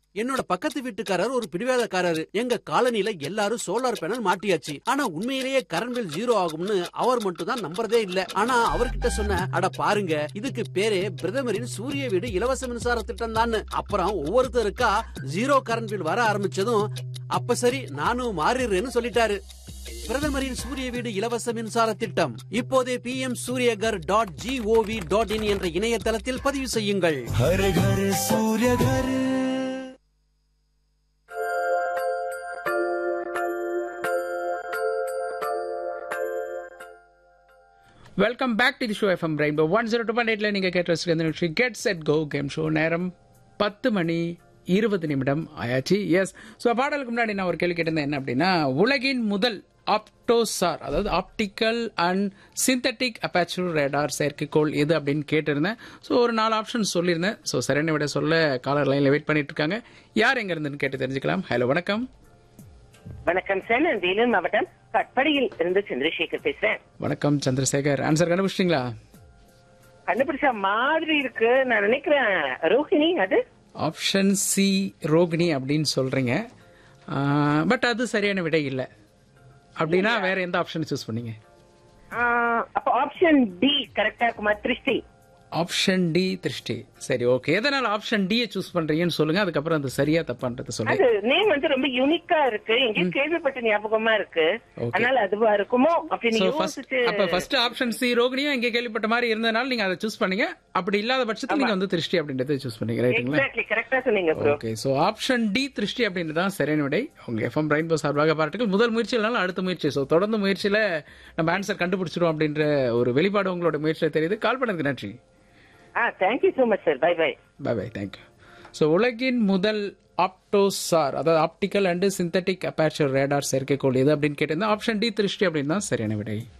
என்னோட பக்கத்து வீட்டுக்காரர் ஒரு பிடிவாதக்காரரு எங்க காலனில எல்லாரும் சோலார் பேனல் மாட்டியாச்சு ஆனா உண்மையிலேயே கரண்ட் பில் ஜீரோ ஆகும்னு அவர் மட்டும் தான் நம்புறதே இல்ல ஆனா அவர்கிட்ட சொன்ன அட பாருங்க இதுக்கு பேரே பிரதமரின் சூரிய வீடு இலவச மின்சார திட்டம் தான் அப்புறம் ஒவ்வொருத்தருக்கா ஜீரோ கரண்ட் பில் வர ஆரம்பிச்சதும் அப்ப சரி நானும் மாறிடுறேன்னு சொல்லிட்டாரு பிரதமரின் சூரிய வீடு இலவச மின்சார திட்டம் இப்போதே P M Suryaghar dot GOV dot in என்ற இணையதளத்தில் பதிவு செய்யுங்கள் हर घर सूर्य घर welcome back to the show FM rainbow one zero two point எயிட்ல நீங்க கேட்டு வச்சிருக்க நிகழ்ச்சி get set go game show நேரம் பத்து மணி இருபது நிமிடம் ஆயாச்சு எஸ் ஸோ பாடலுக்கு முன்னாடி நான் ஒரு கேள்வி கேட்டிருந்தேன் என்ன அப்படின்னா உலகின் முதல் ஆப்டோசார் அதாவது optical and synthetic aperture radar செயற்கைக்கோள் எது அப்படின்னு கேட்டிருந்தேன் ஸோ ஒரு நாலு ஆப்ஷன் சொல்லியிருந்தேன் ஸோ சரியான விட சொல்ல காலர் லைனில் வெயிட் பண்ணிட்டு இருக்காங்க யார் எங்க இருந்துன்னு கேட்டு தெரிஞ்சுக்கலாம் ஹலோ வணக்கம் வணக்கம் சார் நான் வேலூர் மாவட்டம் கட்படியில் இருந்து சந்திரசேகர் பேசுறேன் வணக்கம் சந்திரசேகர் ஆன்சர் கண்டுபிடிச்சிங்களா கண்டுபிடிச்ச மாதிரி இருக்கு நான் நினைக்கிறேன் ரோஹிணி அது ஆப்ஷன் சி ரோகிணி அப்படின்னு சொல்றீங்க பட் அது சரியான விடை இல்லை அப்படின்னா வேற எந்த ஆப்ஷன் சூஸ் பண்ணீங்க ஆஹ், அப்ப ஆப்ஷன் டி கரெக்டா இருக்குமா திருஷ்டி ஆப்ஷன் டி திருஷ்டி சரி ஓகே எதனால ஆப்ஷன் டி சூஸ் பண்றீங்கன்னு சொல்லுங்க அதுக்கப்புறம் அது சரியா தப்பான்றது சொல்லுங்க அது நேம் வந்து ரொம்ப யூனிக்கா இருக்கு எங்கேயும் கேள்விப்பட்ட ஞாபகமா இருக்கு Okay. அதனால அதுவா இருக்குமோ அப்படின்னு So, first- யோசிச்சு அப்ப ஃபர்ஸ்ட் ஆப்ஷன் சி ரோகிணியும் இங்க கேள்விப்பட்ட மாதிரி இருந்தனால நீங்க அதை சூஸ் பண்ணீங்க அப்படி இல்லாத பட்சத்தில் நீங்க வந்து திருஷ்டி அப்படின்றத சூஸ் பண்ணீங்க ரைட்டுங்களா எக்ஸாக்ட்லி கரெக்டா சொன்னீங்க bro okay so option D Drishti அப்படின்றது தான் சரியான விடை உங்க எஃப்எம் ரெயின்போ சார்பாக பாராட்டுகள் முதல் முயற்சி இல்லைனாலும் அடுத்த முயற்சி சோ தொடர்ந்து முயற்சியில நம்ம ஆன்சர் கண்டுபிடிச்சிரும் அப்படின்ற ஒரு வெளிப்பாடு உங்களோட முயற்சியில தெரியுது கால் பண்ணதுக்கு நன்றி ஆ thank you so much sir bye bye bye bye thank you so உலகின் முதல் ஆப்டோசார் அதாவது optical and synthetic aperture radar செயற்கைக்கோள் எது அப்படின்னு கேட்டிருந்தா ஆப்ஷன் டி திருஷ்டி அப்படின்னு தான் சரியான விடை